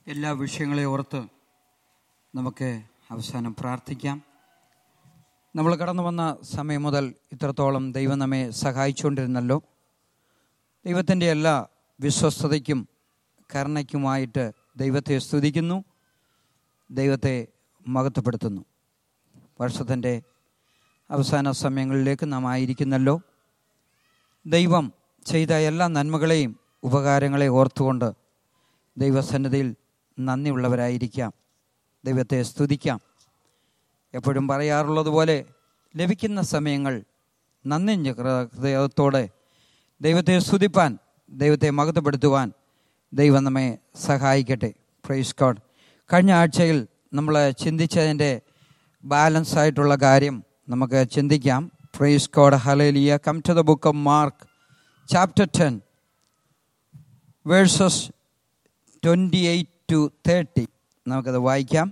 എല്ലാ വിഷയങ്ങളെ ഓർത്ത് നമുക്ക് അവസാനം പ്രാർത്ഥിക്കാം നമ്മൾ കടന്നു വന്ന സമയം മുതൽ ഇത്രത്തോളം ദൈവം നമ്മെ സഹായിച്ചുകൊണ്ടിരുന്നല്ലോ ദൈവത്തിൻ്റെ എല്ലാ വിശ്വസ്തതയ്ക്കും കരുണയ്ക്കുമായിട്ട് ദൈവത്തെ സ്തുതിക്കുന്നു ദൈവത്തെ മഹത്വപ്പെടുത്തുന്നു വർഷത്തിൻ്റെ അവസാന സമയങ്ങളിലേക്ക് നാം ആയിരിക്കുന്നല്ലോ ദൈവം ചെയ്ത എല്ലാ നന്മകളെയും ഉപകാരങ്ങളെ ഓർത്തുകൊണ്ട് ദൈവസന്നിധിയിൽ നന്ദിയുള്ളവരായിരിക്കാം ദൈവത്തെ സ്തുതിക്കാം എപ്പോഴും പറയാറുള്ളത് പോലെ ലഭിക്കുന്ന സമയങ്ങൾ നന്ദി ഹൃദയത്തോടെ ദൈവത്തെ സ്തുതിപ്പാൻ ദൈവത്തെ മഹത്വപ്പെടുത്തുവാൻ ദൈവം നമ്മെ സഹായിക്കട്ടെ പ്രൈസ് ഗോഡ് കഴിഞ്ഞ ആഴ്ചയിൽ നമ്മൾ ചിന്തിച്ചതിൻ്റെ ബാലൻസ് ആയിട്ടുള്ള കാര്യം നമുക്ക് ചിന്തിക്കാം praise God hallelujah come to the book of Mark chapter ten verses twenty eight to thirty നമുക്കത് വായിക്കാം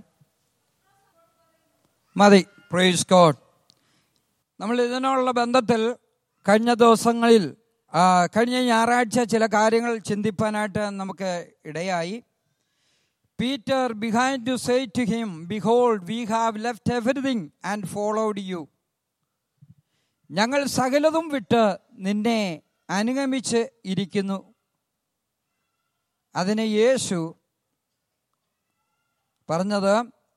മതി പ്രൈസ് ഗോഡ് നമ്മൾ ഇതിനുള്ള ബന്ധത്തിൽ കഴിഞ്ഞ ദിവസങ്ങളിൽ ആ, കഴിഞ്ഞ ഞായറാഴ്ച ചില കാര്യങ്ങൾ ചിന്തിപ്പാനായിട്ട് നമുക്ക് ഇടയായി Peter behind to say to him behold we have left everything and followed you ഞങ്ങൾ സകലതും വിട്ട് നിന്നെ അനുഗമിച്ച് ഇരിക്കുന്നു അതിന് യേശു പറഞ്ഞത്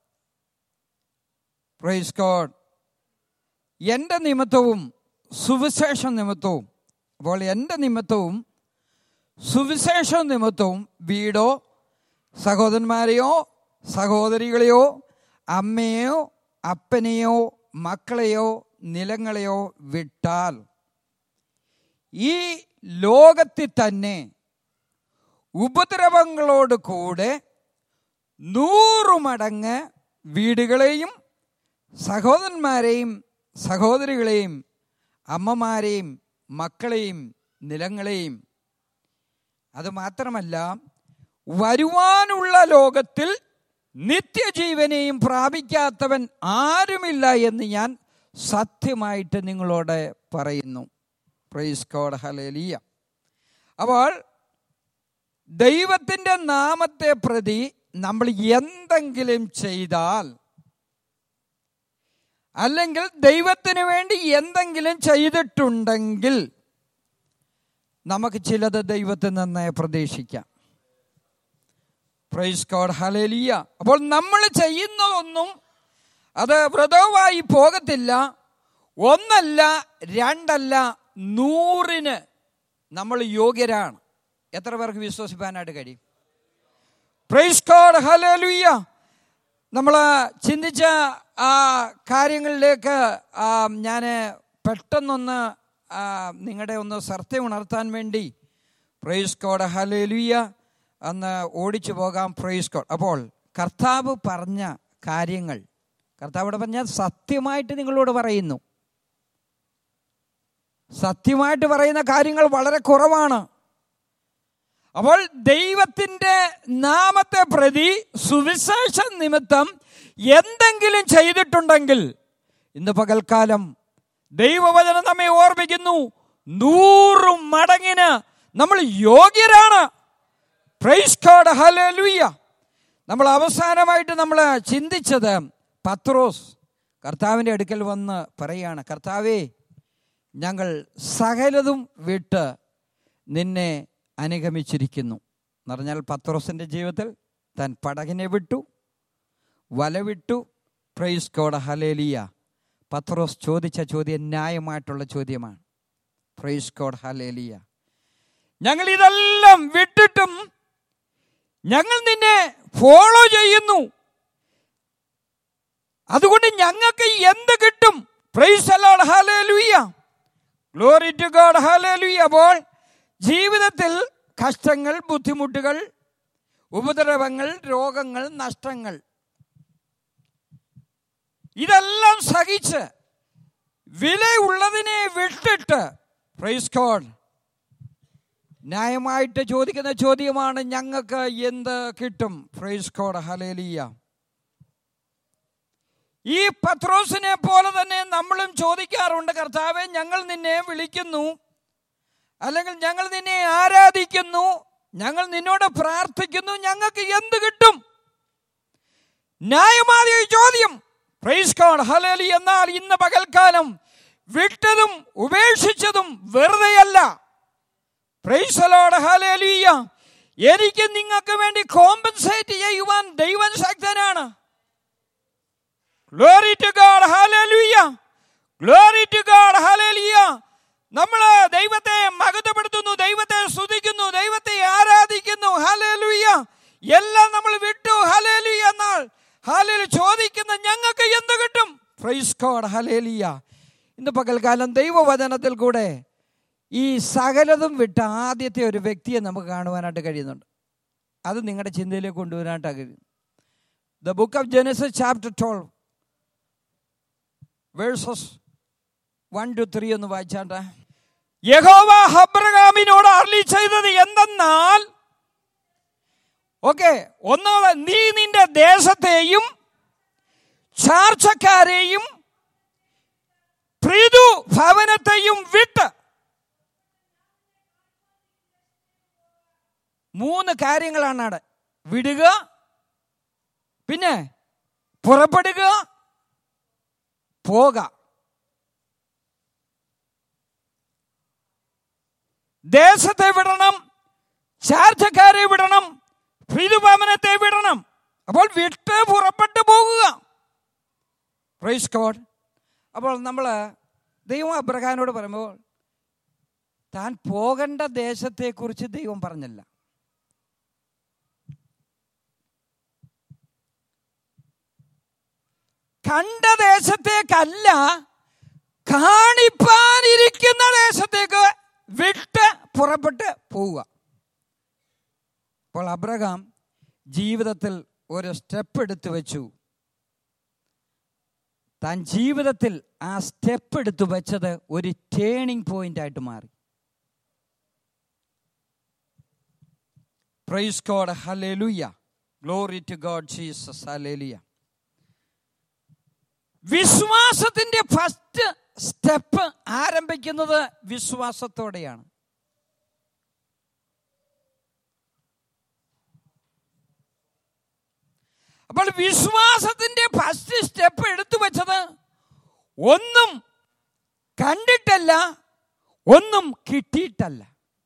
പ്രൈസ് ഗോഡ് എൻ്റെ നിമിത്തവും സുവിശേഷ നിമിത്തവും അപ്പോൾ എൻ്റെ നിമിത്തവും സുവിശേഷ നിമിത്തവും വീടോ സഹോദരന്മാരെയോ സഹോദരികളെയോ അമ്മയെയോ അപ്പനെയോ മക്കളെയോ നിലങ്ങളെയോ വിട്ടാൽ ഈ ലോകത്തിൽ തന്നെ ഉപദ്രവങ്ങളോട് കൂടെ നൂറു മടങ്ങ് വീടുകളെയും സഹോദരന്മാരെയും സഹോദരികളെയും അമ്മമാരെയും മക്കളെയും നിലങ്ങളെയും അതുമാത്രമല്ല വരുവാനുള്ള ലോകത്തിൽ നിത്യജീവനെയും പ്രാപിക്കാത്തവൻ ആരുമില്ല എന്ന് ഞാൻ സത്യമായിട്ട് നിങ്ങളോട് പറയുന്നു പ്രൈസ് കോഡ് ഹലേലിയ അപ്പോൾ ദൈവത്തിൻ്റെ നാമത്തെ പ്രതി നമ്മൾ എന്തെങ്കിലും ചെയ്താൽ അല്ലെങ്കിൽ ദൈവത്തിന് വേണ്ടി എന്തെങ്കിലും ചെയ്തിട്ടുണ്ടെങ്കിൽ നമുക്ക് ചിലത് ദൈവത്തിൽ നിന്ന് പ്രതീക്ഷിക്കാം പ്രൈസ് കോഡ് ഹലേലിയ അപ്പോൾ നമ്മൾ ചെയ്യുന്നതൊന്നും അത് വ്രതവുമായി പോകത്തില്ല ഒന്നല്ല രണ്ടല്ല നൂറിന് നമ്മൾ യോഗ്യരാണ് എത്ര പേർക്ക് വിശ്വസിപ്പാനായിട്ട് കഴിയും പ്രൈസ് കോഡ് ഹലേലുയ്യ നമ്മൾ ചിന്തിച്ച ആ കാര്യങ്ങളിലേക്ക് ഞാൻ പെട്ടെന്നൊന്ന് ആ, നിങ്ങളുടെ ഒന്ന് ശ്രദ്ധ ഉണർത്താൻ വേണ്ടി പ്രൈസ് കോഡ് ഹലേലുയ്യ അന്ന് ഓടിച്ചു പോകാം പ്രൈസ് കോഡ് അപ്പോൾ കർത്താവ് പറഞ്ഞ കാര്യങ്ങൾ കർത്താവിടെ പറഞ്ഞ സത്യമായിട്ട് നിങ്ങളോട് പറയുന്നു സത്യമായിട്ട് പറയുന്ന കാര്യങ്ങൾ വളരെ കുറവാണ് അപ്പോൾ ദൈവത്തിന്റെ നാമത്തെ പ്രതി സുവിശേഷ നിമിത്തം എന്തെങ്കിലും ചെയ്തിട്ടുണ്ടെങ്കിൽ ഇന്ന് പകൽക്കാലം ദൈവവചനം നമ്മെ ഓർമ്മിക്കുന്നു നൂറ് മടങ്ങിന് നമ്മൾ യോഗ്യരാണ് പ്രൈസ് ഗോഡ് ഹല്ലേലൂയ നമ്മൾ അവസാനമായിട്ട് നമ്മൾ ചിന്തിച്ചത് പത്രോസ് കർത്താവിൻ്റെ അടുക്കൽ വന്ന് പറയാണ് കർത്താവേ ഞങ്ങൾ സകലതും വിട്ട് നിന്നെ അനുഗമിച്ചിരിക്കുന്നു എന്ന് പറഞ്ഞാൽ പത്രോസിൻ്റെ ജീവിതത്തിൽ താൻ പടകിനെ വിട്ടു വല വിട്ടു പ്രൈസ് കോഡ് ഹലേലിയ പത്രോസ് ചോദിച്ച ചോദ്യം ന്യായമായിട്ടുള്ള ചോദ്യമാണ് പ്രൈസ് കോഡ് ഹലേലിയ ഞങ്ങൾ ഇതെല്ലാം വിട്ടിട്ടും ഞങ്ങൾ നിന്നെ ഫോളോ ചെയ്യുന്നു അതുകൊണ്ട് ഞങ്ങൾക്ക് എന്ത് കിട്ടും praise the Lord hallelujah glory to God hallelujah അപ്പോൾ ജീവിതത്തിൽ കഷ്ടങ്ങൾ ബുദ്ധിമുട്ടുകൾ ഉപദ്രവങ്ങൾ രോഗങ്ങൾ നഷ്ടങ്ങൾ ഇതെല്ലാം സഹിച്ച് വിലയുള്ളതിനെ വിട്ടിട്ട് പ്രൈസ് ഗോഡ് ന്യായമായിട്ട് ചോദിക്കുന്ന ചോദ്യമാണ് ഞങ്ങൾക്ക് എന്ത് കിട്ടും പ്രൈസ് കോഡ് ഹലേലിയ ഈ പത്രോസിനെ പോലെ തന്നെ നമ്മളും ചോദിക്കാറുണ്ട് കർത്താവെ ഞങ്ങൾ നിന്നെ വിളിക്കുന്നു അല്ലെങ്കിൽ ഞങ്ങൾ നിന്നെ ആരാധിക്കുന്നു ഞങ്ങൾ നിന്നോട് പ്രാർത്ഥിക്കുന്നു ഞങ്ങൾക്ക് എന്ത് കിട്ടും ന്യായമായ ഒരു ചോദ്യം പ്രൈസ് ഗോഡ് ഹലേലി എന്നാൽ ഇന്ന് പകൽക്കാലം വിട്ടതും ഉപേക്ഷിച്ചതും വെറുതെയല്ല പ്രൈസലോട് ഹലേലിയ എനിക്ക് നിങ്ങൾക്ക് വേണ്ടി കോമ്പൻസേറ്റ് ചെയ്യുവാൻ ദൈവം ശക്തനാണ് glory to God hallelujah glory to God hallelujah നമ്മൾ ദൈവത്തെ മഹത്വപ്പെടുത്തുന്നു ദൈവത്തെ സ്തുതിക്കുന്നു ദൈവത്തെ ആരാധിക്കുന്നു ഹല്ലേലൂയ എല്ലാം നമ്മൾ വിട്ടു ഹല്ലേലൂയ എന്നാൽ ഹല്ലേലു ചോദിക്കുന്ന ഞങ്ങൾക്ക് എന്ത് കിട്ടും പ്രൈസ് ഗോഡ് ഹല്ലേലൂയ ഇന്ന് പകൽക്കാലം ദൈവവചനത്തിൽ കൂടെ ഈ സകലതും വിട്ട ആദ്യത്തെ ഒരു വ്യക്തിയെ നമുക്ക് കാണുവാനായിട്ട് കഴിയുന്നുണ്ട് അത് നിങ്ങളുടെ ചിന്തയിലേക്ക് കൊണ്ടുവരാനായിട്ട് കഴിയും the book of Genesis chapter twelve verses one two three ഒന്ന് വായിച്ചാട്ടെ യഹോവ ഹബ്രഗാമിനോട് അർലി ചെയ്തത് എന്തെന്നാൽ ഓക്കെ ഒന്നാമത് നീ നിന്റെ ദേശത്തെയും ചാർച്ചക്കാരെയും പ്രീതു ഭവനത്തെയും വിട്ട് മൂന്ന് കാര്യങ്ങളാണ് അവിടെ വിടുക പിന്നെ പുറപ്പെടുക പോക ദേശത്തെ വിടണം ചാർച്ചക്കാരെ വിടണം ഭീതുഭവനത്തെ വിടണം അപ്പോൾ വിട്ട് പുറപ്പെട്ടു പോകുക പ്രൈസ് കോഡ് അപ്പോൾ നമ്മൾ ദൈവം അബ്രഹാനോട് പറയുമ്പോൾ താൻ പോകേണ്ട ദേശത്തെക്കുറിച്ച് ദൈവം പറഞ്ഞില്ല കണ്ട ദേശത്തേക്കല്ല കാണിപ്പാനിരിക്കുന്ന ദേശത്തേക്ക് വിട്ട് പുറപ്പെട്ട് പോവുക അപ്പോൾ അബ്രഹാം ജീവിതത്തിൽ ഒരു സ്റ്റെപ്പ് എടുത്തു വെച്ചു താൻ ജീവിതത്തിൽ ആ സ്റ്റെപ്പ് എടുത്തു വെച്ചത് ഒരു ടേണിംഗ് പോയിന്റ് ആയിട്ട് മാറി praise God hallelujah glory to God Jesus hallelujah വിശ്വാസത്തിന്റെ ഫസ്റ്റ് സ്റ്റെപ്പ് ആരംഭിക്കുന്നത് വിശ്വാസത്തോടെയാണ് അപ്പോൾ വിശ്വാസത്തിന്റെ ഫസ്റ്റ് സ്റ്റെപ്പ് എടുത്തു വെച്ചത് ഒന്നും കണ്ടിട്ടല്ല ഒന്നും കിട്ടിയിട്ടല്ല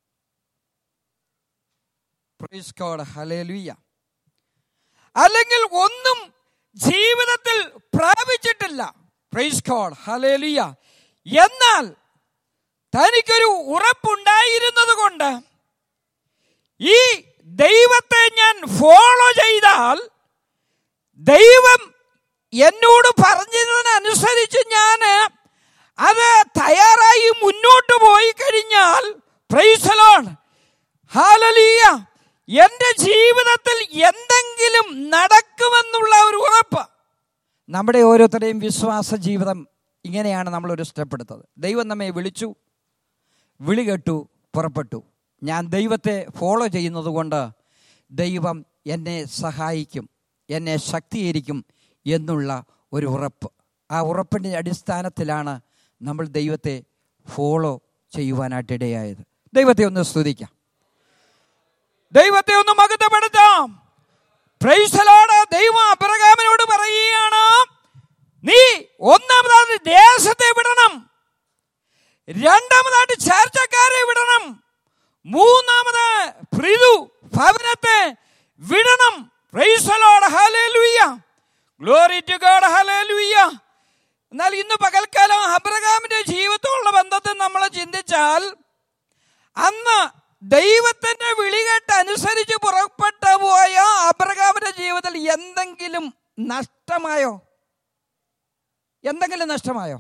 പ്രൈസ് ഗോഡ് ഹല്ലേലൂയ അല്ലെങ്കിൽ ഒന്നും ജീവിതത്തിൽ പ്രാപിച്ചിട്ടില്ല പ്രൈസ് ഗോഡ് ഹലേലിയ എന്നാൽ തനിക്കൊരു ഉറപ്പുണ്ടായിരുന്നത് കൊണ്ട് ഈ ദൈവത്തെ ഞാൻ ഫോളോ ചെയ്താൽ ദൈവം എന്നോട് പറഞ്ഞതിനനുസരിച്ച് ഞാൻ അത് തയ്യാറായി മുന്നോട്ട് പോയി കഴിഞ്ഞാൽ പ്രൈസലോൺ ഹാലലിയ എന്റെ ജീവിതത്തിൽ എന്തെങ്കിലും നടക്കുമെന്നുള്ള ഒരു ഉറപ്പ് നമ്മുടെ ഓരോരുത്തരുടെയും വിശ്വാസ ജീവിതം ഇങ്ങനെയാണ് നമ്മൾ ഒരു സ്റ്റെപ്പ് എടുത്തത് ദൈവം നമ്മെ വിളിച്ചു വിളി കേട്ടു പുറപ്പെട്ടു ഞാൻ ദൈവത്തെ ഫോളോ ചെയ്യുന്നത് കൊണ്ട് ദൈവം എന്നെ സഹായിക്കും എന്നെ ശക്തീകരിക്കും എന്നുള്ള ഒരു ഉറപ്പ് ആ ഉറപ്പിൻ്റെ അടിസ്ഥാനത്തിലാണ് നമ്മൾ ദൈവത്തെ ഫോളോ ചെയ്യുവാനായിട്ട് ഇടയായത് ദൈവത്തെ ഒന്ന് സ്തുതിക്കാം ദൈവത്തെ ഒന്ന് മകത്തപ്പെടുത്താം പ്രൈസലോട് ദൈവം അബ്രഹാമിനോട് പറയുകയാണ് നീ ഒന്നാമതായിട്ട് ദേശത്തെ വിടണം രണ്ടാമതായിട്ട് ചർച്ചക്കാരെ വിടണം മൂന്നാമത് പ്രിതു ഭവനത്തെ വിടണം praise the Lord hallelujah glory to God hallelujah എന്നാൽ ഇന്ന് പകൽക്കാലം അബ്രഹാമിന്റെ ജീവിതത്തോടുള്ള ബന്ധത്തെ നമ്മൾ ചിന്തിച്ചാൽ അന്ന് ദൈവത്തിന്റെ വിളികെട്ട് അനുസരിച്ച് പുറപ്പെട്ടു പോയ അബ്രഹാമിന്റെ ജീവിതത്തിൽ എന്തെങ്കിലും നഷ്ടമായോ എന്തെങ്കിലും നഷ്ടമായോ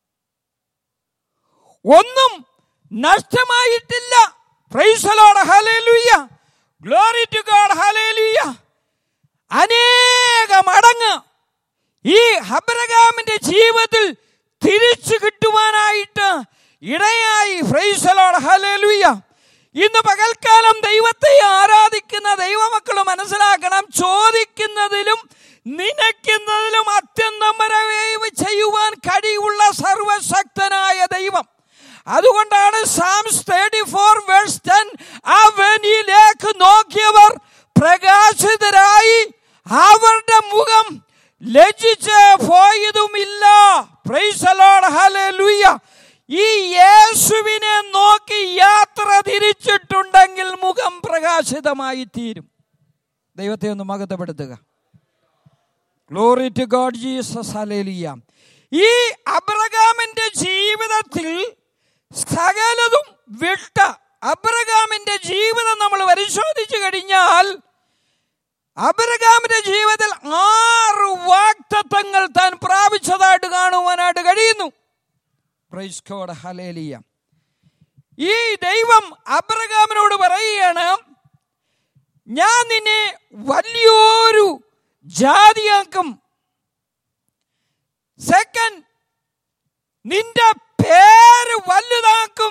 ഒന്നും നഷ്ടമായിട്ടില്ല praise the Lord hallelujah glory to God hallelujah അനേക മടങ്ങ് ഈ അബ്രഹാമിന്റെ ജീവിതത്തിൽ തിരിച്ചു കിട്ടുവാനായിട്ട് ഇടയായി ഫ്രൈസലോട് ഹലേലുയ്യ ഇന്ന് പകൽക്കാലം ദൈവത്തെ ആരാധിക്കുന്ന ദൈവമക്കൾ മനസ്സിലാക്കണം ചോദിക്കുന്നതിലും നനയ്ക്കുന്നതിലും അത്യന്തം വരവേവ് ചെയ്യുവാൻ കഴിവുള്ള സർവശക്തനായ ദൈവം അതുകൊണ്ടാണ് Psalms thirty four verse ten അവനിലേക്ക് ലജിച്ച് പോയതുമില്ല പ്രൈസ് ലോർഡ് ഹല്ലേലൂയ ഈ യേശുവിനെ നോക്കി യാത്ര തിരിച്ചിട്ടുണ്ടെങ്കിൽ മുഖം പ്രകാശിതമായി തീരും ദൈവത്തെ ഒന്ന് മഹത്വപ്പെടുത്തുക glory to God Jesus hallelujah ഈ അബ്രഹാമിന്റെ ജീവിതത്തിൽ സകലതും വിട്ട അബ്രഹാമിന്റെ ജീവിതം നമ്മൾ പരിശോധിച്ചു കഴിഞ്ഞാൽ അബ്രഹാമിന്റെ ജീവിതത്തിൽ ആറ് വാക്തത്വങ്ങൾ താൻ പ്രാപിച്ചതായിട്ട് കാണുവാനായിട്ട് കഴിയുന്നു പ്രൈസ് ഗോഡ് ഹല്ലേലൂയ ഈ ദൈവം അബ്രഹാമിനോട് പറയുകയാണ് ഞാൻ നിന്നെ വലിയൊരു ജാതിയാക്കും സെക്കൻഡ് നിന്റെ പേര് വലുതാക്കും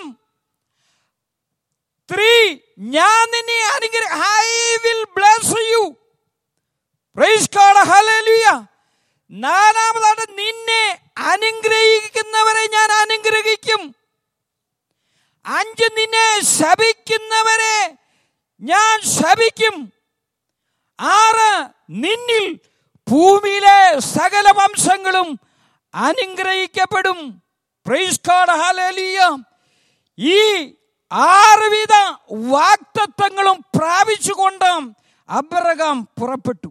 ത്രീ ഞാൻ നിന്നെ അനുഗ്രഹ I will bless you praise God hallelujah നാലാമതായിട്ട് നിന്നെ അനുഗ്രഹിക്കുന്നവരെ ഞാൻ അനുഗ്രഹിക്കും അഞ്ച് നിന്നെ ശപിക്കുന്നവരെ ഞാൻ ശപിക്കും ആറ് നിന്നിൽ ഭൂമിയിലെ സകല വംശങ്ങളും അനുഗ്രഹിക്കപ്പെടും പ്രൈസ് ഗോഡ് ഹല്ലേലൂയ ഈ ആറുവിധ വാക്തത്വങ്ങളും പ്രാപിച്ചുകൊണ്ട് അബ്രഹാം പുറപ്പെട്ടു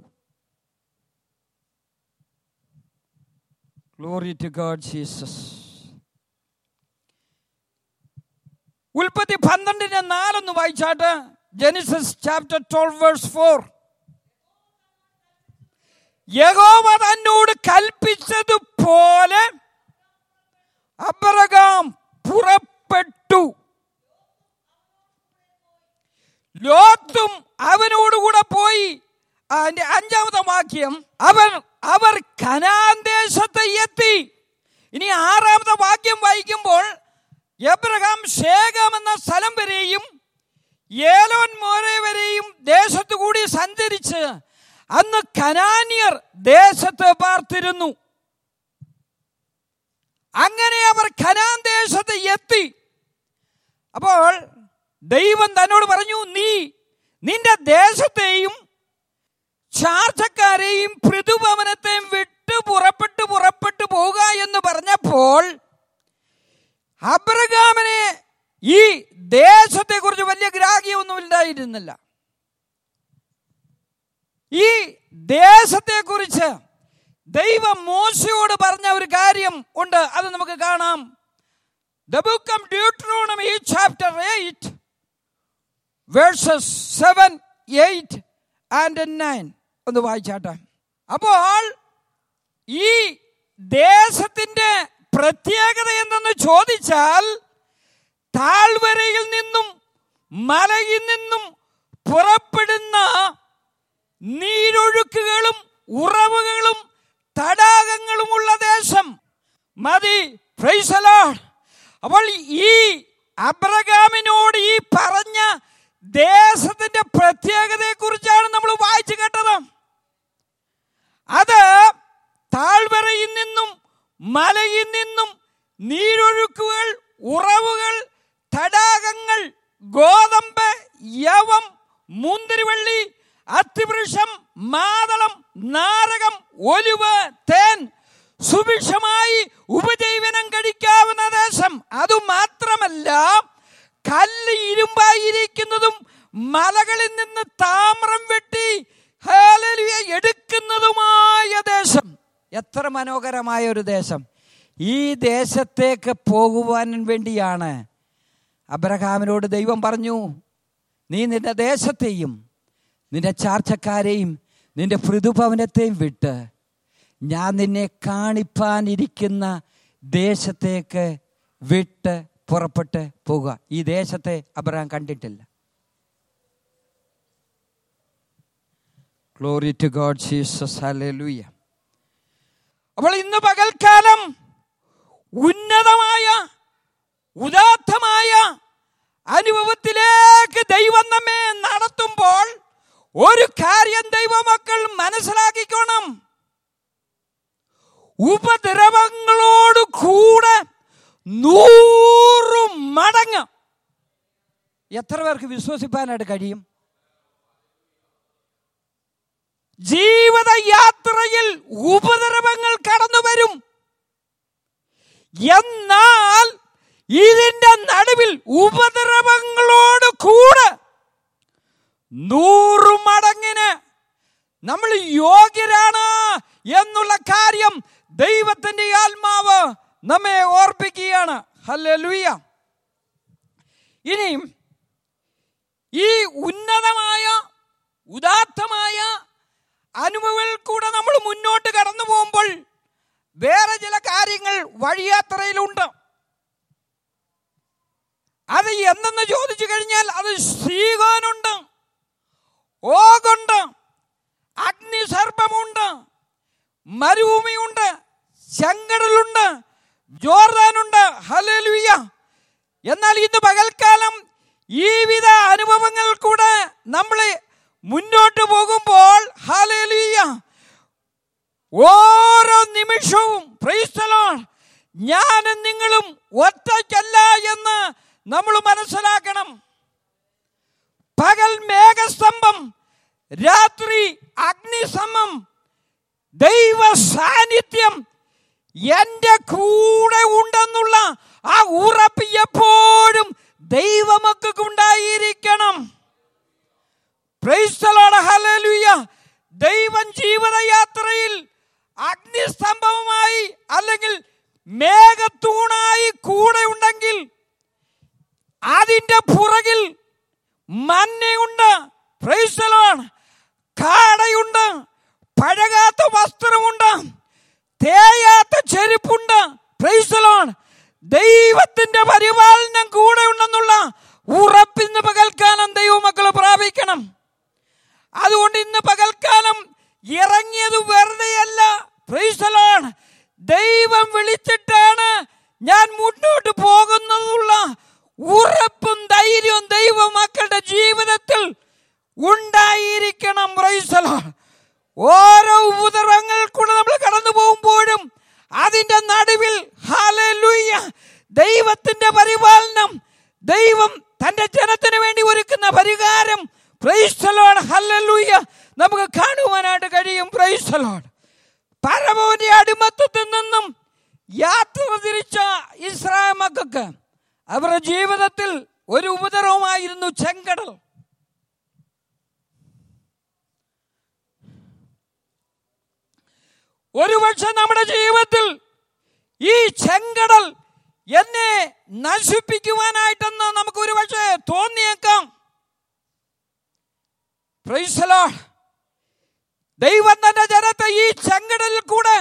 ഗ്ലോറി ടു ഗോഡ് ജീസസ് ഉൽപ്പത്തി പന്ത്രണ്ടിന്റെ നാലൊന്ന് വായിച്ചാട്ട് Genesis chapter twelve verse four യഹോവ തന്നോട് കൽപ്പിച്ചതുപോലെ അബ്രഹാം പുറപ്പെട്ടു ലോത്തും അവനോടുകൂടെ പോയി അതിന്റെ അഞ്ചാമത്തെ വാക്യം അവർ അവർ കനാൻ ദേശത്ത് എത്തി ഇനി ആറാമത്തെ വാക്യം വായിക്കുമ്പോൾ എബ്രഹാം ശേഖം എന്ന സ്ഥലം വരെയും ഏലോൻ മോരെ വരെയും ദേശത്തു കൂടി സഞ്ചരിച്ച് അന്ന് കനാനിയർ ദേശത്ത് പാർത്തിരുന്നു അങ്ങനെ അവർ കനാൻ ദേശത്ത് എത്തി അപ്പോൾ ദൈവം തന്നോട് പറഞ്ഞു നീ നിന്റെ ദേശത്തെയും ചാർച്ചക്കാരെയും പൃഥുഭവനത്തെയും വിട്ട് പുറപ്പെട്ടു പുറപ്പെട്ടു പോവുക എന്ന് പറഞ്ഞപ്പോൾ അബ്രഹാമിനെ ഈ ദേശത്തെ കുറിച്ച് വലിയ ഗ്രാഹ്യമൊന്നും ഉണ്ടായിരുന്നില്ല ഈ ദേശത്തെ കുറിച്ച് ദൈവം മോശയോട് പറഞ്ഞ ഒരു കാര്യം ഉണ്ട് അത് നമുക്ക് കാണാം the book of Deuteronomy chapter eight verses seven eight and nine ഒന്ന് വായിച്ചാട്ടെ അപ്പോൾ ഈ ദേശത്തിന്റെ പ്രത്യേകത എന്തെന്ന് ചോദിച്ചാൽ താഴ്വരയിൽ നിന്നും മലയിൽ നിന്നും പുറപ്പെടുന്ന നീരൊഴുക്കുകളും ഉറവുകളും തടാകങ്ങളുമുള്ള ദേശം മതി പ്രൈസലോ അപ്പോൾ ഈ അബ്രഹാമിനോട് ഈ പറഞ്ഞ ദേശത്തിന്റെ പ്രത്യേകതയെ കുറിച്ചാണ് നമ്മൾ വായിച്ചു കേട്ടത് അത് താഴ്വരയിൽ നിന്നും മലയിൽ നിന്നും നീരൊഴുക്കുകൾ ഉറവുകൾ തടാകങ്ങൾ ഗോതമ്പ് യവം മുന്തിരിവള്ളി അത്തിവൃക്ഷം മാതളം നാരകം ഒലിവ് തേൻ സുഭിക്ഷമായി ഉപജീവനം കഴിക്കാവുന്ന ദേശം അതുമാത്രമല്ല കല്ല് ഇരുമ്പായിരിക്കുന്നതും മലകളിൽ നിന്ന് താമ്രം വെട്ടി ഹല്ലേലൂയ എടുക്കുന്നതുമായ ദേശം എത്ര മനോഹരമായ ഒരു ദേശം ഈ ദേശത്തേക്ക് പോകുവാൻ വേണ്ടിയാണ് അബ്രഹാമിനോട് ദൈവം പറഞ്ഞു നീ നിന്റെ ദേശത്തെയും നിന്റെ ചാർച്ചക്കാരെയും നിന്റെ പൃഥുഭവനത്തെയും വിട്ട് ഞാൻ നിന്നെ കാണിപ്പാനിരിക്കുന്ന ദേശത്തേക്ക് വിട്ട് പുറപ്പെട്ട് പോകുക ഈ ദേശത്തെ അബ്രഹാം കണ്ടിട്ടില്ല glory to God Jesus hallelujah അപ്പോൾ ഇന്ന് പകൽക്കാലം ഉന്നതമായ ഉദാത്തമായ അനുഭവത്തിലേക്ക് ദൈവം നമ്മെ നടത്തുമ്പോൾ ഒരു കാര്യം ദൈവമക്കൾ മനസ്സിലാക്കിക്കോണം ഉപദ്രവങ്ങളോട് കൂടെ നൂറു മടങ്ങ് എത്ര പേർക്ക് വിശ്വസിപ്പാനായിട്ട് കഴിയും ജീവിതയാത്രയിൽ ഉപദ്രവങ്ങൾ കടന്നു വരും എന്നാൽ ഇതിന്റെ നടുവിൽ ഉപദ്രവങ്ങളോട് കൂടെ നൂറു മടങ്ങിന് നമ്മൾ യോഗ്യരാണ് എന്നുള്ള കാര്യം ദൈവത്തിന്റെ ആത്മാവ് നമ്മെ ഓർപ്പിക്കുകയാണ് ഹല്ലേലൂയ ഇനിയും ഈ ഉന്നതമായ ഉദാത്തമായ അനുഭവങ്ങളിൽ കൂടെ നമ്മൾ മുന്നോട്ട് കടന്നു പോകുമ്പോൾ വേറെ ചില കാര്യങ്ങൾ വഴിയാത്രയിലുണ്ട് അത് എന്തെന്ന് ചോദിച്ചു കഴിഞ്ഞാൽ അത് ശ്രീകോനുണ്ട് ഓകുണ്ട് അഗ്നിസർപ്പമുണ്ട് മരുഭൂമിയുണ്ട് ചെങ്കടലുണ്ട് ജോർദാനുണ്ട് ഹല്ലേലൂയ എന്നാൽ ഇന്ന് പകൽക്കാലം ഈ വിധ അനുഭവങ്ങൾ കൂടെ നമ്മൾ മുന്നോട്ട് പോകുമ്പോൾ ഹല്ലേലൂയ ഓരോ നിമിഷവും പ്രൈസ്തലോൺ ഞാനും നിങ്ങളും ഒറ്റയ്ക്കല്ല എന്ന് നമ്മൾ മനസ്സിലാക്കണം പകൽ മേഘസ്തംഭം രാത്രി അഗ്നിസമം ദൈവ സാന്നിധ്യം എന്റെ കൂടെ ഉണ്ടെന്നുള്ള ആ ഉറപ്പ് എപ്പോഴും ദൈവമക്കൾക്ക് ഉണ്ടായിരിക്കണം പ്രൈസ്തലോട് ഹല്ലേലൂയ ദൈവം ജീവിതയാത്രയിൽ അഗ്നിസ്തംഭവുമായി അല്ലെങ്കിൽ മേഘത്തൂണായി കൂടെ ഉണ്ടെങ്കിൽ അതിന്റെ പുറകിൽ മഞ്ഞയുണ്ട് പ്രൈസലോൺ കാടയുണ്ട് പഴകാത്ത വസ്ത്രമുണ്ട് തേയാത്ത ചെരുപ്പുണ്ട് പ്രൈസലോൺ ദൈവത്തിന്റെ പരിപാലനം കൂടെ ഉണ്ടെന്നുള്ള ഉറപ്പിന്ന് പകൽക്കാലം ദൈവമക്കൾ പ്രാപിക്കണം അതുകൊണ്ട് ഇന്ന് പകൽക്കാലം ഇറങ്ങിയത് വെറുതെയല്ല പ്രൈസലോൺ ദൈവം വിളിച്ചിട്ടാണ് ഞാൻ മുന്നോട്ട് പോകുന്നതുള്ള ഉറപ്പും ധൈര്യവും ദൈവ മക്കളുടെ ജീവിതത്തിൽ ഉണ്ടായിരിക്കണം പ്രൈസലോൺ ഓരോ ഉപദ്രവങ്ങൾ കൂടെ നമ്മൾ കടന്നു പോകുമ്പോഴും അതിന്റെ നടുവിൽ ഹാലൂയ്യ ദൈവത്തിന്റെ പരിപാലനം ദൈവം തന്റെ ജനത്തിന് വേണ്ടി ഒരുക്കുന്ന പരിഹാരം പ്രൈസ്തലോൺ ഹല്ലൂയ്യ നമുക്ക് കാണുവാനായിട്ട് കഴിയും പ്രൈസ്തലോൺ പരമോന്റെ അടിമത്തത്തിൽ നിന്നും യാത്ര തിരിച്ച ഇസ്രായേൽ മക്കൾക്ക് അവരുടെ ജീവിതത്തിൽ ഒരു ഉപദ്രവമായിരുന്നു ചെങ്കടൽ ഒരുപക്ഷെ നമ്മുടെ ജീവിതത്തിൽ ഈ ചെങ്കടൽ എന്നെ നശിപ്പിക്കുവാനായിട്ടെന്ന് നമുക്ക് ഒരുപക്ഷെ തോന്നിയേക്കാം പ്രൈസലോ ദൈവം തന്റെ ജനത്തെ ഈ ചെങ്കടലിൽ കൂടെ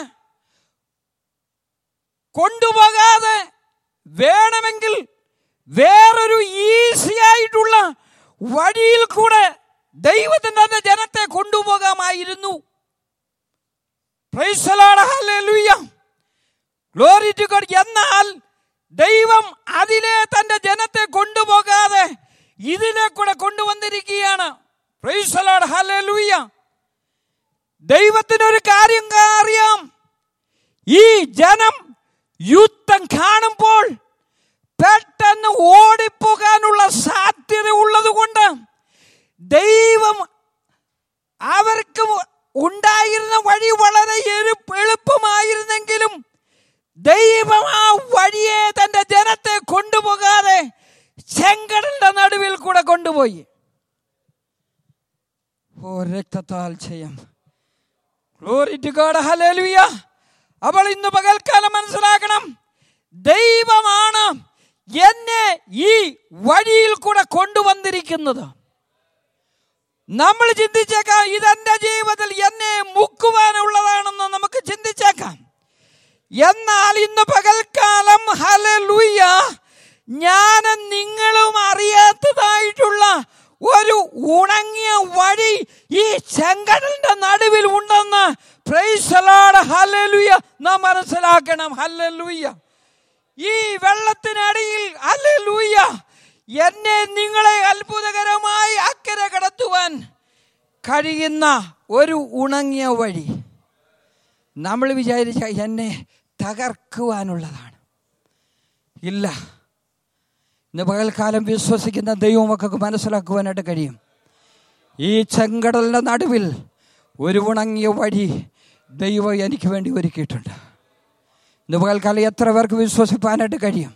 കൊണ്ടുപോകാതെ വേണമെങ്കിൽ വേറൊരു ഈസി ആയിട്ടുള്ള വഴിയിൽ കൂടെ ദൈവത്തിന് തന്റെ ജനത്തെ കൊണ്ടുപോകാമായിരുന്നു Praise the Lord. Hallelujah. Glory to God. എന്നാൽ ദൈവം അതിലെ തന്റെ ജനത്തെ കൊണ്ടുപോകാതെ ഇതിലെ കൂടെ കൊണ്ടുവന്നിരിക്കുകയാണ് Praise the Lord. Hallelujah. ദൈവത്തിനൊരു കാര്യം അറിയാം ഈ ജനം യുദ്ധം കാണുമ്പോൾ പെട്ടെന്ന് ഓടിപ്പോകാനുള്ള സാധ്യത ഉള്ളത് കൊണ്ട് ദൈവം അവർക്ക് ഉണ്ടായിരുന്ന വഴി വളരെ എളുപ്പ- എളുപ്പമായിരുന്നെങ്കിലും ദൈവം ആ വഴിയെ തന്റെ ജനത്തെ കൊണ്ടുപോകാതെ ചെങ്കടലിന്റെ നടുവിൽ കൂടെ കൊണ്ടുപോയി ഓ രക്തത്താൽ ചെയ്യാം Glory to God. Hallelujah. അപ്പോൾ ഇന്ന് പകൽക്കാലം മനസ്സിലാക്കണം ദൈവമാണ് എന്നെ ഈ വഴിയിൽ കൂടെ കൊണ്ടുവന്നിരിക്കുന്നത് നമ്മൾ ചിന്തിച്ചേക്കാം ഇതെന്റെ ജീവിതത്തിൽ എന്നെ മുക്കുവാനുള്ളതാണെന്ന് നമുക്ക് ചിന്തിച്ചേക്കാം എന്നാൽ ഇന്ന് പകൽക്കാലം ഹലലൂയ ഞാനും നിങ്ങളും അറിയാത്തതായിട്ടുള്ള ഒരു ഉണങ്ങിയ വഴി ഈ ചെങ്കടലിന്റെ നടുവിൽ ഉണ്ടെന്ന് പ്രൈസലാട് ഹലലുയ നാം മനസ്സിലാക്കണം ഹലലുയ്യ ഈ വെള്ളത്തിനടിയിൽ ഹലലുയ്യ എന്നെ നിങ്ങളെ അത്ഭുതകരമായി അക്കരെ കടത്തുവാൻ കഴിയുന്ന ഒരു ഉണങ്ങിയ വഴി നമ്മൾ വിചാരിച്ച എന്നെ തകർക്കുവാനുള്ളതാണ് ഇല്ല ഇന്ന് പകൽക്കാലം വിശ്വസിക്കുന്ന ദൈവമൊക്കെ മനസ്സിലാക്കുവാനായിട്ട് കഴിയും ഈ ചെങ്കടലിന്റെ നടുവിൽ ഒരു ഉണങ്ങിയ വഴി ദൈവം എനിക്ക് വേണ്ടി ഒരുക്കിയിട്ടുണ്ട് ഇന്ന് പകൽക്കാലം എത്ര പേർക്ക് വിശ്വസിപ്പാനായിട്ട് കഴിയും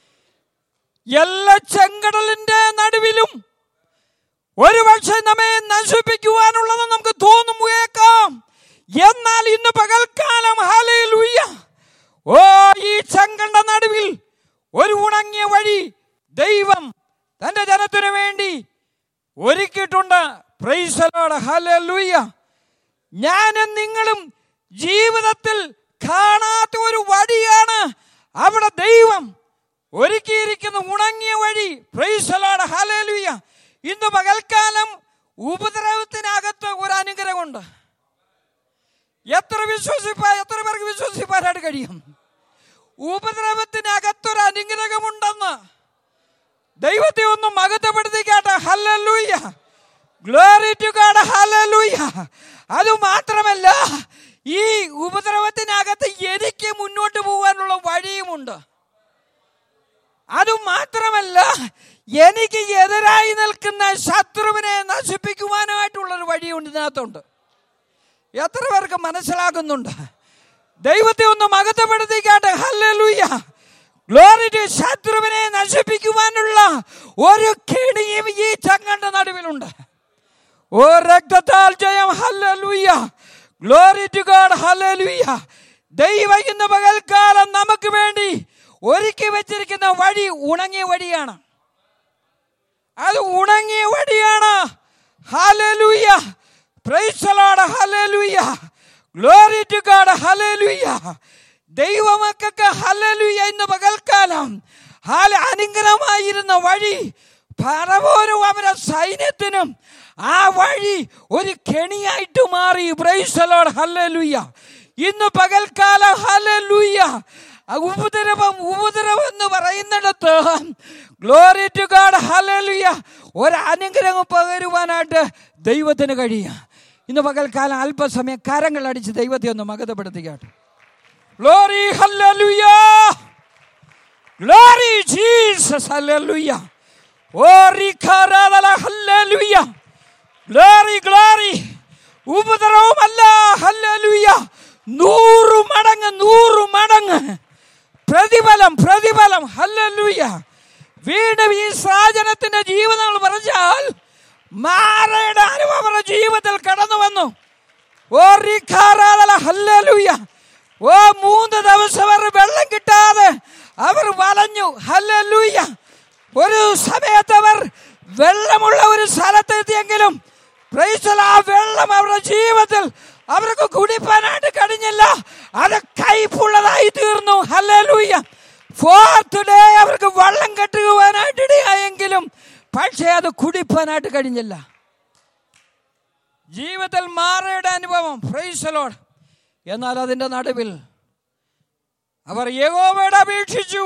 എല്ലാ ചെങ്കടലിന്റെ നടുവിലും ഒരുപക്ഷെ നമ്മെ നശിപ്പിക്കുവാനുള്ളത് നമുക്ക് തോന്നുമ്പോയേക്കാം എന്നാൽ ഇന്ന് പകൽക്കാലം ഹല്ലേലൂയ ഓ ഈ ചെങ്കണ്ട നടുവിൽ ഒരു ഉണങ്ങിയ വഴി ദൈവം തന്റെ ജനത്തിനു വേണ്ടി ഒരുക്കിയിട്ടുണ്ട് പ്രൈസലോട് ഹല്ലേലൂയ ഞാനും നിങ്ങളും ജീവിതത്തിൽ കാണാത്ത ഒരു വഴിയാണ് അവിടെ ദൈവം ഒരുക്കിയിരിക്കുന്ന ഉണങ്ങിയ വഴി പ്രൈസലോട് ഹല്ലേലൂയ ഇന്ന് പകൽക്കാലം ഉപദ്രവത്തിനകത്ത് ഒരു അനുഗ്രഹമുണ്ട് എത്ര വിശ്വസിപ്പാ എത്ര പേർക്ക് വിശ്വസിപ്പാനായിട്ട് കഴിയും ഉപദ്രവത്തിനകത്തൊരു അനുഗ്രഹമുണ്ടെന്ന് ദൈവത്തെ ഒന്ന് മകത്തപ്പെടുത്തിക്കാട്ടെ hallelujah glory to God hallelujah അത് മാത്രമല്ല ഈ ഉപദ്രവത്തിനകത്ത് എനിക്ക് മുന്നോട്ട് പോകാനുള്ള വഴിയുമുണ്ട് അത് മാത്രമല്ല എനിക്ക് എതിരായി നിൽക്കുന്ന ശത്രുവിനെ നശിപ്പിക്കുവാനായിട്ടുള്ളൊരു വഴിയുണ്ട് ഇതിനകത്തുണ്ട് എത്ര പേർക്ക് മനസ്സിലാകുന്നുണ്ട് ദൈവത്തെ ഒന്ന് മകത്തപ്പെടുത്തിക്കാട്ടെ ഹല്ലേലൂയ ഗ്ലോറി ടു ശത്രുവിനെ നശിപ്പിക്കുവാനുള്ള ഒരു കെണിയും ഈ ചങ്ങണ്ട നടുവിലുണ്ട് ഓ രക്തത്താൽ ജയം hallelujah glory to God hallelujah ദൈവം ഇന്ന് പകൽക്കാലം നമുക്ക് വേണ്ടി ഒരുക്കി വെച്ചിരിക്കുന്ന വഴി ഉണങ്ങിയ വഴിയാണ് അത് ഉണങ്ങിയ വഴിയാണ് hallelujah praise the Lord hallelujah glory to God hallelujah ദൈവമക്കൾക്ക് ഹല്ലേലൂയ ഇന്ന് പകൽക്കാലം ഹാല അനുഗ്രഹമായിരുന്ന വഴി ഫറവോനും അവരുടെ സൈന്യത്തിനും ആ വഴി ഒരു കെണിയായിട്ട് മാറി പ്രൈസ് ദി ലോർഡ് ഹല്ലേലൂയ ഇന്ന് പകൽക്കാലം ഹല്ലേലൂയ ഉപദ്രവം ഉപദ്രവം എന്ന് പറയുന്നിടത്ത് ഗ്ലോറി ടു ഗാഡ് ഹല്ലേലൂയ ഒരു അനുഗ്രഹം പകരുവാനായിട്ട് ദൈവത്തിന് കഴിയുക ഇന്ന് പകൽക്കാലം അല്പസമയം കരങ്ങൾ അടിച്ച് ദൈവത്തെ ഒന്ന് മകതപ്പെടുത്തിക്കാട്ടെ glory hallelujah glory Jesus hallelujah ഓറി ഖാരാദല ഹല്ലേലൂയ ഗ്ലോറി ഗ്ലോറി ഉപദ്രവമല്ല ഹല്ലേലൂയ നൂറ് മടങ്ങ് നൂറ് മടങ്ങ് പ്രതിഫലം പ്രതിഫലം ഹല്ലേലൂയ വീണ്ടും ഈ സാധനത്തിന്റെ ജീവിതങ്ങൾ പറഞ്ഞാൽ മാറയുടെ അനുഭവം അവരുടെ ജീവിതത്തിൽ കടന്നു വന്നു ഓ റിഖാറാദല ഹല്ലേലൂയ ഓ മൂന്ന് ദിവസം അവർ വെള്ളം കിട്ടാതെ അവർ വലഞ്ഞു ഹല്ലേലൂയ ഒരു സമയത്ത് അവർ വെള്ളമുള്ള ഒരു സ്ഥലത്തെത്തിയെങ്കിലും പ്രൈസൽ ആ വെള്ളം അവരുടെ ജീവിതത്തിൽ അവർക്ക് കുടിപ്പാനായിട്ട് കഴിഞ്ഞില്ല അത് കയ്പുള്ളതായി തീർന്നു ഹല്ലേലൂയ ഫോർത്ത് ഡേ അവർക്ക് വെള്ളം കെട്ടുവാനായിട്ട് ഇടയായെങ്കിലും പക്ഷേ അത് കുടിപ്പാനായിട്ട് കഴിഞ്ഞില്ല ജീവിതത്തിൽ മാറയുടെ അനുഭവം ഫ്രൈസലോട് എന്നാൽ അതിന്റെ നടുവിൽ അവർ യഗോവയോട് അപേക്ഷിച്ചു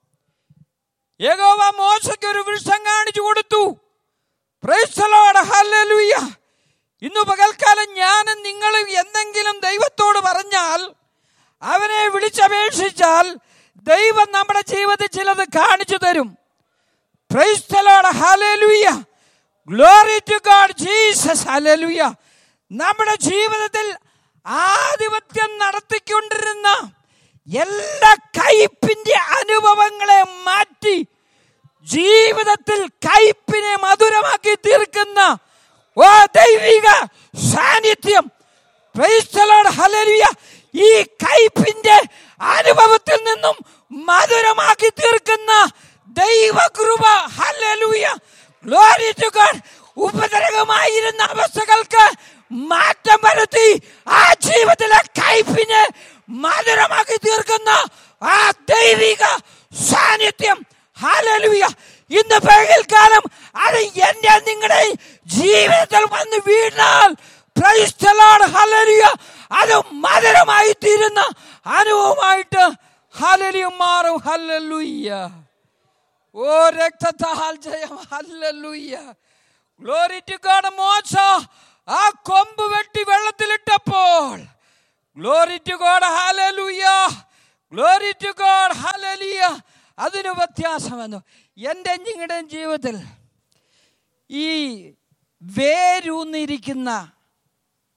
യഗോവ മോശയ്ക്ക് ഒരു വൃക്ഷം കാണിച്ചു കൊടുത്തു പ്രൈസലോട് ഹല്ലേലൂയ ഇന്ന് പകൽക്കാലം ഞാനും നിങ്ങളും എന്തെങ്കിലും ദൈവത്തോട് പറഞ്ഞാൽ അവനെ വിളിച്ചപേക്ഷിച്ചാൽ ദൈവം നമ്മുടെ ജീവിതത്തിൽ ചിലത് കാണിച്ചു തരും praise the Lord hallelujah glory to God Jesus hallelujah നമ്മുടെ ജീവിതത്തിൽ ആധിപത്യം നടത്തിക്കൊണ്ടിരുന്ന എല്ലാ കയ്പിന്റെ അനുഭവങ്ങളെ മാറ്റി ജീവിതത്തിൽ കയ്പിനെ മധുരമാക്കി തീർക്കുന്ന ഓ ദൈവിക സാന്നിധ്യം ക്രൈസ്തലോട് ഹലരിയ ഈ കയ്പിന്റെ അനുഭവത്തിൽ നിന്നും മധുരമാക്കി തീർക്കുന്ന ദൈവകൃപ ഹല്ലേലൂയ ഗ്ലോറി ടു ഗോഡ് ഉപദ്രവമായിരുന്ന അവസ്ഥകൾക്ക് മാറ്റം വരുത്തി ആ ജീവിതത്തിലെ കയ്പിനെ മധുരമാക്കി തീർക്കുന്ന ആ ദൈവിക സാന്നിധ്യം ഹാലലുയ ഇന്ന് പകൽക്കാലം അത് എന്റെ നിങ്ങളുടെ ജീവിതത്തിൽ വന്ന് വീണാൽ പ്രൈസ്തലോട് ഹലലിയ അത് മധുരമായി തീരുന്ന അനുഭവമായിട്ട് ഹലലിയ മാറും ഹല്ലലുയ്യ ഓ രക്തത്താൽ ജയം ഹല്ലലുയ്യ ഗ്ലോറി ടു ഗോഡ് മോശ ആ കൊമ്പ് വെട്ടി വെള്ളത്തിലിട്ടപ്പോൾ glory to God hallelujah glory to God hallelujah അതിന് വ്യത്യാസം വന്നു എൻ്റെ നിങ്ങളുടെ ജീവിതത്തിൽ ഈ വേരൂന്നിരിക്കുന്ന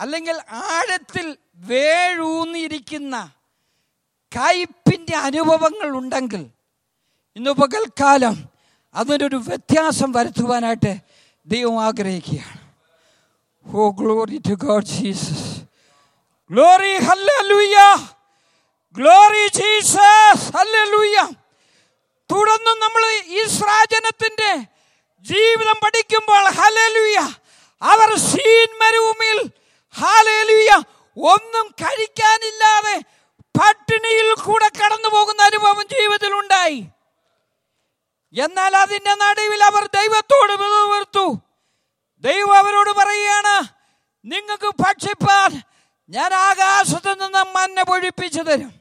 അല്ലെങ്കിൽ ആഴത്തിൽ വേഴൂന്നിയിരിക്കുന്ന കയ്പിൻ്റെ അനുഭവങ്ങൾ ഉണ്ടെങ്കിൽ ഇന്ന് പകൽക്കാലം അതിനൊരു വ്യത്യാസം വരുത്തുവാനായിട്ട് ദൈവം ആഗ്രഹിക്കുകയാണ് oh glory to God Jesus glory hallelujah glory Jesus hallelujah തുടർന്ന് നമ്മൾ ഇസ്രാജനത്തിന്റെ ജീവിതം പഠിക്കുമ്പോൾ ഹല്ലേലൂയ അവർ സീൻ മരുഭൂമിയിൽ ഹാലേലുയ ഒന്നും കഴിക്കാനില്ലാതെ പട്ടിണിയിൽ കൂടെ കടന്നു പോകുന്ന അനുഭവം ജീവിതത്തിൽ ഉണ്ടായി എന്നാൽ അതിന്റെ നടുവിൽ അവർ ദൈവത്തോട് വിറുവിറുത്തു ദൈവം അവരോട് പറയുകയാണ് നിങ്ങൾക്ക് ഭക്ഷിപ്പാൻ ഞാൻ ആകാശത്ത് നിന്ന് മഞ്ഞ പൊഴിപ്പിച്ചു തരും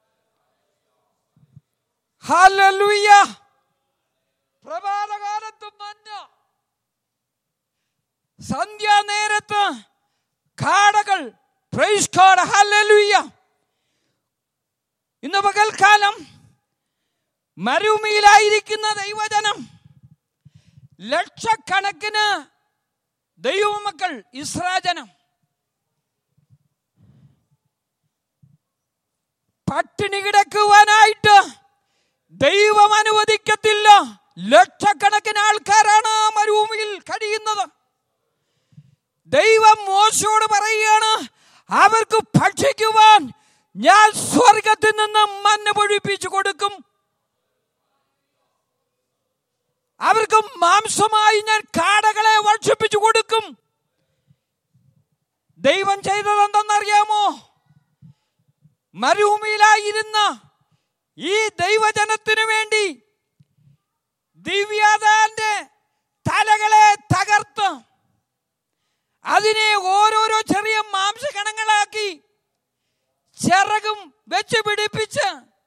ഹല്ലേലൂയ പ്രഭാതകാലത്ത് മഞ്ഞ സന്ധ്യാനേരത്ത് കാടകൾ പ്രൈസ് ഗോഡ് ഹല്ലേലൂയ ഇന്ന് പകൽക്കാലം മരുഭൂമിയിലായിരിക്കുന്ന ദൈവജനം ലക്ഷക്കണക്കിന് ദൈവമക്കൾ ഇസ്രാജനം പട്ടിണി കിടക്കുവാനായിട്ട് ദൈവം അനുവദിക്കത്തില്ല ലക്ഷക്കണക്കിന് ആൾക്കാരാണ് ആ മരുഭൂമിയിൽ കഴിയുന്നത് ദൈവം മോശയോട് പറയുകയാണ് അവർക്ക് ഭക്ഷിക്കുവാൻ ഞാൻ സ്വർഗത്തിൽ നിന്ന് മഞ്ഞ പൊഴിപ്പിച്ചു കൊടുക്കും അവർക്ക് മാംസമായി ഞാൻ കാടകളെ വർഷിപ്പിച്ചു കൊടുക്കും ദൈവം ചെയ്തത് എന്തെന്നറിയാമോ മരുഭൂമിയിലായിരുന്ന ഈ ദൈവജനത്തിനു വേണ്ടി ദിവ്യാതാന്റെ തലകളെ തകർത്ത് അതിനെ ഓരോരോ ചെറിയ മാംസകണങ്ങളാക്കി ചിറകും വെച്ച് പിടിപ്പിച്ച്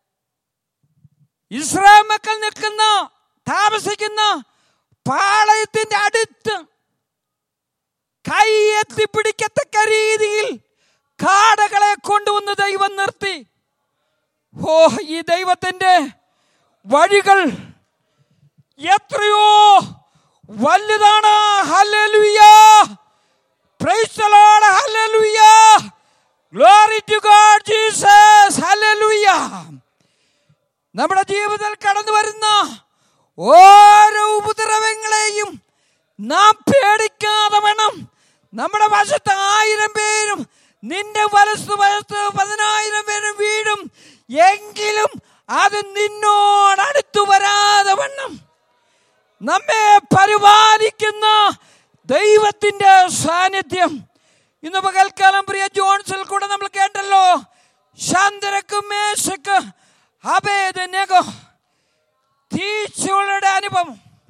ഇസ്രായേൽ മക്കൾ നിൽക്കുന്ന താമസിക്കുന്ന പാളയത്തിന്റെ അടുത്ത് കൈ എത്തിപ്പിടിക്കത്തക്ക രീതിയിൽ കാടകളെ കൊണ്ടുവന്ന് ദൈവം നിർത്തി ഓ ഈ ദൈവത്തിന്റെ വഴികൾ എത്രയോ വലുതാണ് hallelujah praise the Lord hallelujah glory to God Jesus hallelujah നമ്മുടെ ജീവിതത്തിൽ കടന്നു വരുന്ന ഓരോ ഉപദ്രവങ്ങളെയും നാം പേടിക്കാതെ വേണം നമ്മുടെ വശത്ത് ആയിരം പേരും നിന്റെ വലത്ത് വലത്ത് പതിനായിരം പേരും വീഴും എങ്കിലും അത് നിന്നോട് അടുത്തു വരാതെ വണ്ണം നമ്മെ പരിപാലിക്കുന്ന ദൈവത്തിന്റെ സാന്നിധ്യം ഇന്ന് പകൽക്കാലം പ്രിയ ജോൺസിൽ കൂടെ നമ്മൾ കേട്ടല്ലോ ശാന്തരക്ക് മേശക്ക് അഭേദനകോ തീച്ചുകളുടെ അനുഭവം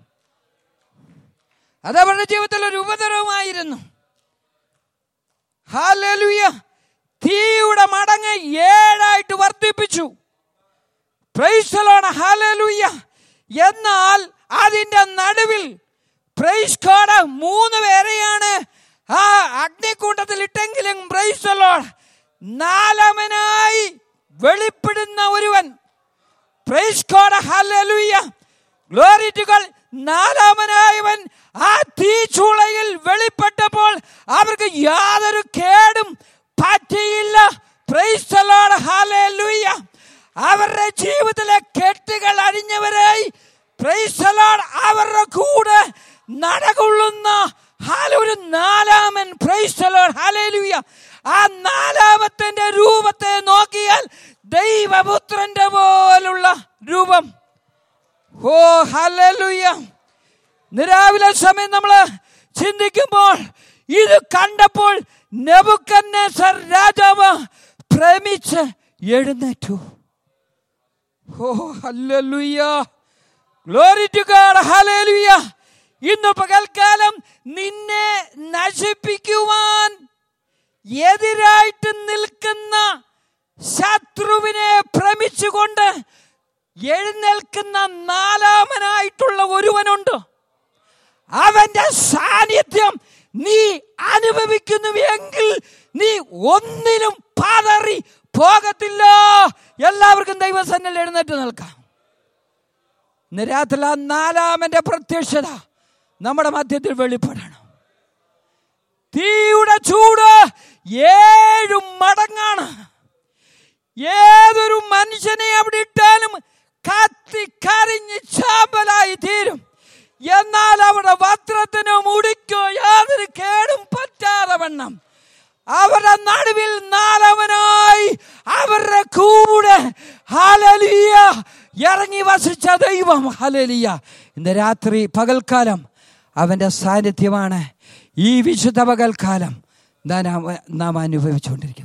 അത് അവരുടെ ജീവിതത്തിൽ ഒരു ഉപദ്രവമായിരുന്നു ഹാലലുയ തീയുടെ മടങ്ങ് ഏഴായിട്ട് വർദ്ധിപ്പിച്ചു പ്രൈസലോണ ഹാലലുയ എന്നാൽ അതിന്റെ നടുവിൽ പ്രൈസ് കോഡ് മൂന്ന് പേരെയാണ് ആ അഗ്നിക്കൂട്ടത്തിൽ ഇട്ടെങ്കിലും പ്രൈസലോൺ നാലാമനായി വെളിപ്പെടുന്ന ഒരുവൻ praise God hallelujah glory to God നാലാമനായവൻ ആ തീച്ചൂളയിൽ വെളിപ്പെട്ടപ്പോൾ അവർക്ക് യാതൊരു കേടും പറ്റിയില്ല പ്രൈസ് ദി ലോർഡ് ഹല്ലേലൂയ അവരുടെ ജീവിതത്തിലെ കെട്ടുകൾ അഴിഞ്ഞവരായി പ്രൈസ് ദി ലോർഡ് അവരുടെ കൂടെ നടകൊള്ളുന്ന ഹാല ഒരു നാലാമൻ പ്രൈസ് ദി ലോർഡ് ഹല്ലേലൂയ ആ നാലാമത്തിന്റെ രൂപത്തെ നോക്കിയാൽ ദൈവപുത്രന്റെ പോലുള്ള രൂപം ഓ ഹല്ലേലൂയ നിരാവിലെ സമയം നമ്മൾ ചിന്തിക്കുമ്പോൾ ഇത് കണ്ടപ്പോൾ നെബുക്കന്നേസർ രാജാവ് പ്രമിച്ച് എഴുന്നേറ്റു oh hallelujah glory to God hallelujah ഇന്ന് പകൽക്കാലം നിന്നെ നശിപ്പിക്കുവാൻ എതിരായിട്ട് നിൽക്കുന്ന ശത്രുവിനെ ഭ്രമിച്ചുകൊണ്ട് എഴുന്നേൽക്കുന്ന നാലാമനായിട്ടുള്ള ഒരുവനുണ്ട് അവന്റെ സാന്നിധ്യം നീ അനുഭവിക്കുന്നു എങ്കിൽ നീ ഒന്നിനും പതറി പോകത്തില്ല എല്ലാവർക്കും ദൈവസന്നിൽ എഴുന്നേറ്റ് നിൽക്കാം ഇന്ന് രാത്രി ആ നാലാമന്റെ പ്രത്യക്ഷത നമ്മുടെ മധ്യത്തിൽ വെളിപ്പെടണം തീയുടെ ചൂട് ഏഴു മടങ്ങാണ് ഏതൊരു മനുഷ്യനെ അവിടെ ഇട്ടാലും കത്തി കരിഞ്ഞ് ചാമ്പലായി തീരും എന്നാൽ അവിടെ വസ്ത്രത്തിനോ മുടിക്കോ യാതൊരു കേടും പറ്റാതെ വണ്ണം അവരുടെ നടുവിൽ നാലവനായി അവരുടെ കൂടെ ഹലലിയ ഇറങ്ങി വസിച്ച ദൈവം ഹലലിയ ഇന്ന് രാത്രി പകൽക്കാലം അവന്റെ സാന്നിധ്യമാണ് ഈ വിശുദ്ധ പകൽക്കാലം നാം നാം അനുഭവിച്ചുകൊണ്ടിരിക്കുന്നത്